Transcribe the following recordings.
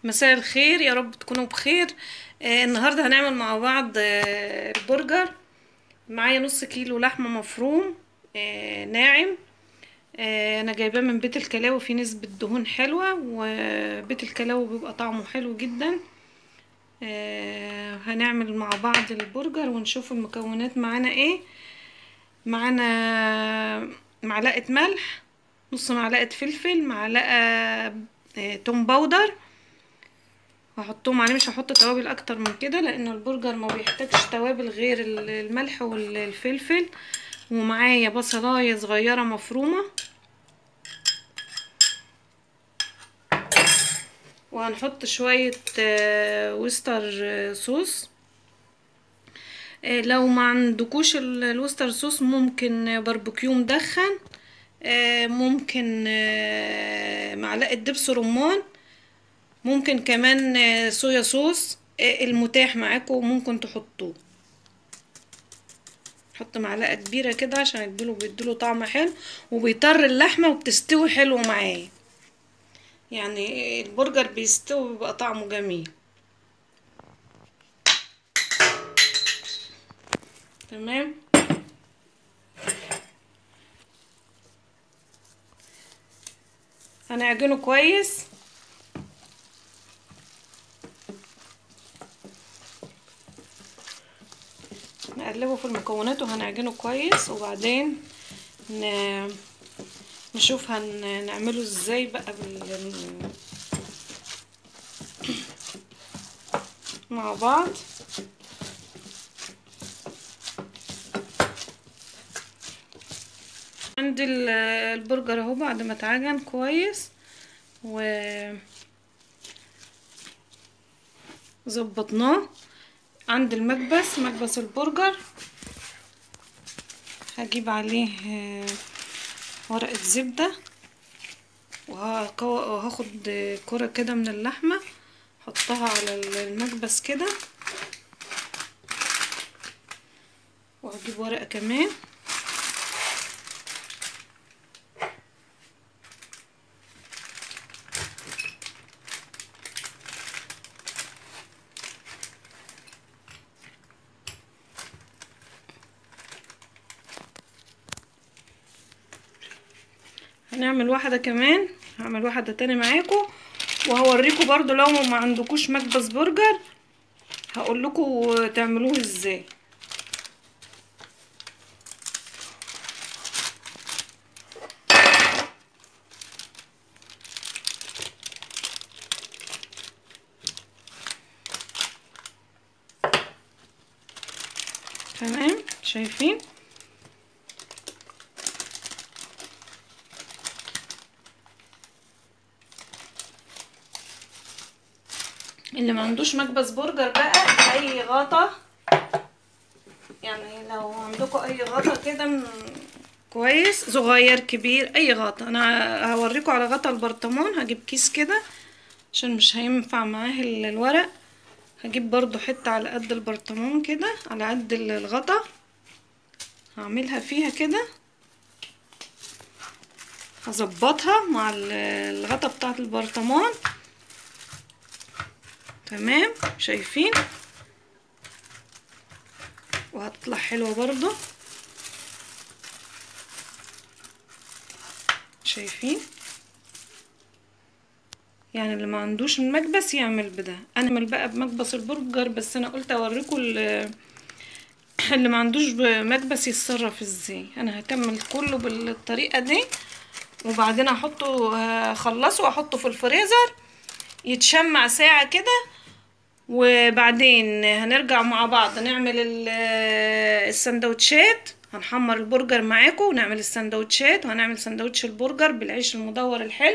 مساء الخير يا رب تكونوا بخير آه النهارده هنعمل مع بعض آه البرجر معايا نص كيلو لحمه مفروم آه ناعم آه انا جايباه من بيت الكلاوي فيه نسبه دهون حلوه وبيت الكلاوي بيبقى طعمه حلو جدا آه هنعمل مع بعض البرجر ونشوف المكونات معانا ايه معانا معلقه ملح نص معلقه فلفل معلقه آه توم باودر هحطهم عليه مش هحط توابل اكتر من كده لان البرجر ما بيحتاجش توابل غير الملح والفلفل ومعايا بصلايه صغيره مفرومه وهنحط شويه وستر صوص لو ما عندكوش الوستر صوص ممكن باربيكيو مدخن ممكن معلقه دبس رمان ممكن كمان صويا صوص المتاح معاكم ممكن تحطوه حط معلقه كبيره كده عشان يديله بيديله طعم حلو وبيطر اللحمه وبتستوي حلو معاه يعني البرجر بيستوي بيبقى طعمه جميل تمام هنعجنه كويس نقلبه في المكونات وهنعجنه كويس وبعدين ن... نشوف هنعمله ازاي بقى بال... مع بعض عندي البرجر اهو بعد ما اتعجن كويس و ظبطناه عند المكبس مكبس البرجر هجيب عليه ورقة زبدة وهاخد كرة كده من اللحمة احطها على المكبس كده وهجيب ورقة كمان هنعمل واحدة كمان هعمل واحدة تاني معاكم وهوريكم برضو لو ما عندكوش مكبس برجر هقول لكم تعملوه ازاي تمام شايفين اللي ما عندوش مكبس برجر بقى اي غطا يعني لو عندكم اي غطا كده كويس صغير كبير اي غطا انا هوريكم على غطا البرطمان هجيب كيس كده عشان مش هينفع معاه الورق هجيب برضو حتة على قد البرطمان كده على قد الغطا هعملها فيها كده هظبطها مع الغطا بتاعه البرطمان تمام شايفين وهتطلع حلوة برضو شايفين يعني اللي ما عندوش المكبس يعمل بده انا اعمل بقى بمكبس البرجر بس انا قلت اوريكم اللي ما عندوش مكبس يتصرف ازاي انا هكمل كله بالطريقه دي وبعدين احطه اخلصه واحطه في الفريزر يتشمع ساعه كده وبعدين هنرجع مع بعض نعمل السندوتشات هنحمر البرجر معاكم ونعمل السندوتشات وهنعمل سندوتش البرجر بالعيش المدور الحلو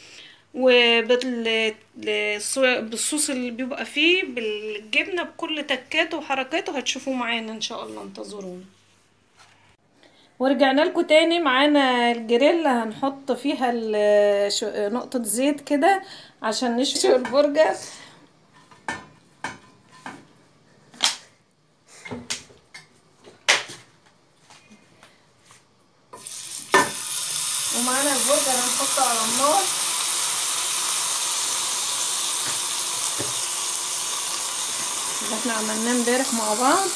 وبالصوص اللي بيبقى فيه بالجبنه بكل تكاته وحركاته هتشوفوه معانا ان شاء الله انتظرونا ورجعنا لكم تاني معانا الجريل هنحط فيها نقطه زيت كده عشان نشوي البرجر ومعانا البرجر هنحطه على النار اللي احنا عملناه امبارح مع بعض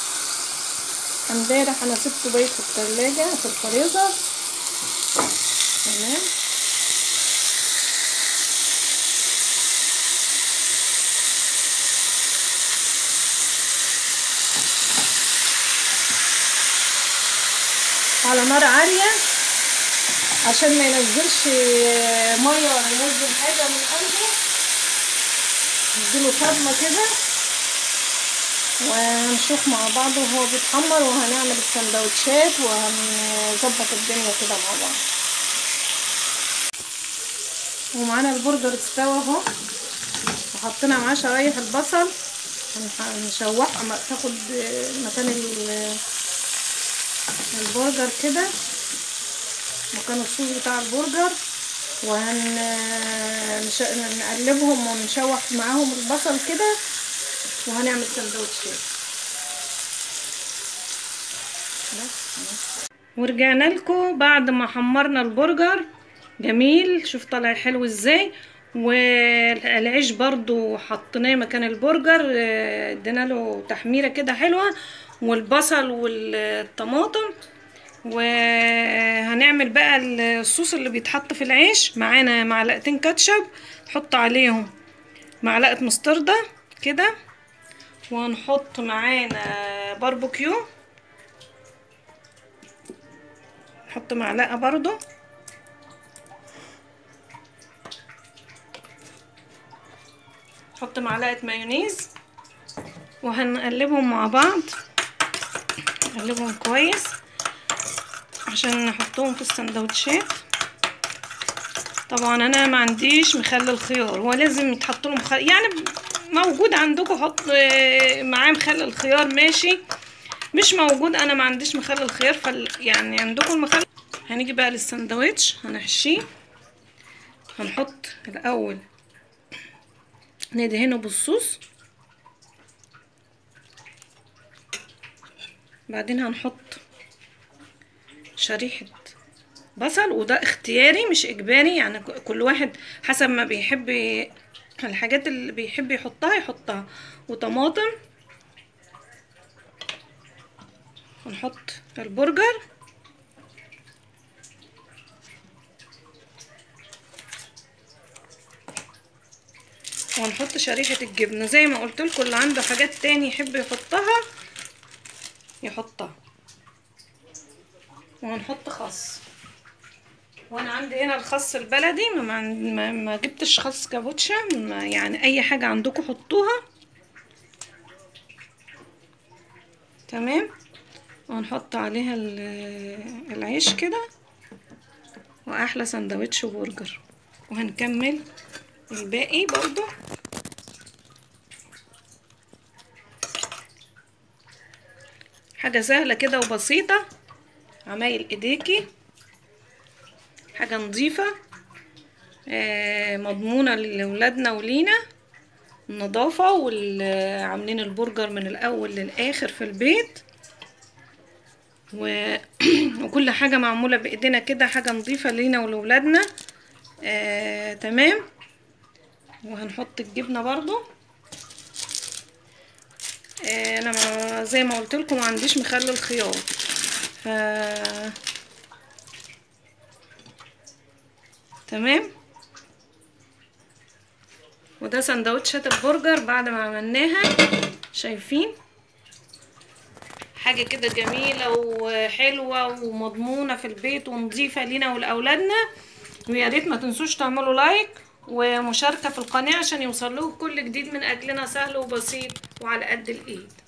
امبارح انا سبته بايت في التلاجة في الفريزر تمام على نار عالية عشان ما ينزلش مية ولا ينزل حاجة من قلبه نديله صدمة كده وهنشوف مع بعض وهو بيتحمر وهنعمل السندوتشات وهنظبط الدنيا كده مع بعض ومعانا البرجر استوى اهو وحطينا معاه شرايح البصل هنشوحها اما تاخد مكان البرجر كده مكان الصوص بتاع البرجر وهنقلبهم ونشوح معاهم البصل كده وهنعمل سندوتشات ورجعنا لكم بعد ما حمرنا البرجر جميل شوف طلع حلو ازاي والعيش برضو حطيناه مكان البرجر ادينا له تحميره كده حلوه والبصل والطماطم وهنعمل بقى الصوص اللي بيتحط في العيش معانا معلقتين كاتشب نحط عليهم معلقه مستردة كده وهنحط معانا باربيكيو نحط معلقه برضو نحط معلقه مايونيز وهنقلبهم مع بعض نقلبهم كويس عشان نحطهم في السندوتشات طبعا انا ما عنديش مخلل خيار هو لازم يتحط له مخلل يعني موجود عندكم حط معاه مخلل خيار ماشي مش موجود انا ما عنديش مخلل خيار فال يعني عندكم المخلل هنيجي بقى للسندوتش هنحشيه هنحط الاول ندهنه بالصوص بعدين هنحط شريحة بصل وده اختياري مش اجباري يعني كل واحد حسب ما بيحب الحاجات اللي بيحب يحطها يحطها وطماطم ونحط البرجر ونحط شريحة الجبنة زي ما قلت لكم اللي عنده حاجات تاني يحب يحطها يحطها وهنحط خس وانا عندي هنا الخس البلدي ما, ما, ما جبتش خس كابوتشا يعني اي حاجة عندكم حطوها تمام وهنحط عليها العيش كده واحلى سندوتش برجر وهنكمل الباقي برضو حاجة سهلة كده وبسيطة عمايل ايديكي حاجة نظيفة آه مضمونة لولادنا ولينا النظافة وعاملين البرجر من الاول للاخر في البيت و... وكل حاجة معمولة بايدينا كده حاجة نظيفة لينا ولولادنا آه تمام وهنحط الجبنة برضو آه انا ما زي ما قلت لكم ما عنديش مخلل خيار ف تمام وده سندوتشات البرجر بعد ما عملناها شايفين حاجة كده جميلة وحلوة ومضمونة في البيت ونظيفة لينا ولأولادنا ويا ريت ما تنسوش تعملوا لايك ومشاركة في القناة عشان يوصل لكم كل جديد من أكلنا سهل وبسيط وعلى قد الإيد